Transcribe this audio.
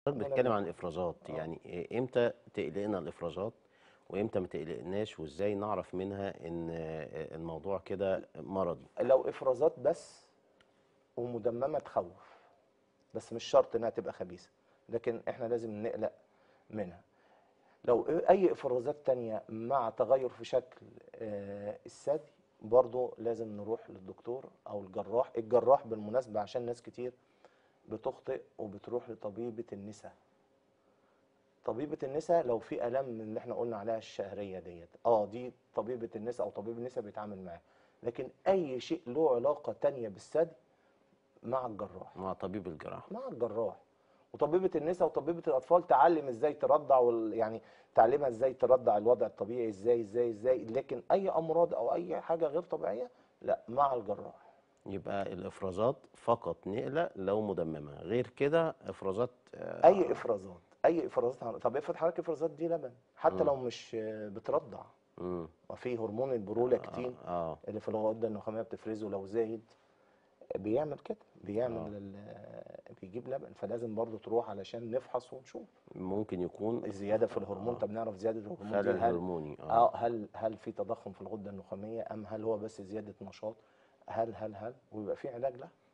بتتكلم عن الافرازات يعني إيه- امتى تقلقنا الافرازات وامتى ما تقلقناش وازاي نعرف منها ان آه، الموضوع كده مرضي لو افرازات بس ومدممه تخوف بس مش شرط انها تبقى خبيثه لكن احنا لازم نقلق منها لو اي افرازات تانية مع تغير في شكل آه، الثدي برضو لازم نروح للدكتور او الجراح الجراح بالمناسبه عشان ناس كتير بتخطئ وبتروح لطبيبه النساء طبيبه النساء لو في الام من اللي احنا قلنا عليها الشهريه ديت اه دي طبيبه النساء او طبيب النساء بيتعامل معاها لكن اي شيء له علاقه تانية بالثدي مع الجراح مع طبيب الجراحه مع الجراح وطبيبه النساء وطبيبه الاطفال تعلم ازاي ترضع وال... يعني تعلمها ازاي ترضع الوضع الطبيعي ازاي ازاي ازاي لكن اي امراض او اي حاجه غير طبيعيه لا مع الجراح يبقى الافرازات فقط نقلق لو مدممه غير كده افرازات آه، اي افرازات اي افرازات عن- طب افرض حضرتك افرازات دي لبن حتى لو مش آه، بترضع مم. وفي هرمون البرولاكتين اه اللي في الغده النخاميه بتفرزه لو زايد بيعمل كده بيعمل ال- بيجيب لبن فلازم برضو تروح علشان نفحص ونشوف ممكن يكون الزياده في الهرمون طب نعرف زياده الهرمون خلل دي هل هرموني اه اه هل هل في تضخم في الغده النخاميه ام هل هو بس زياده نشاط هل هل هل ويبقى في علاج له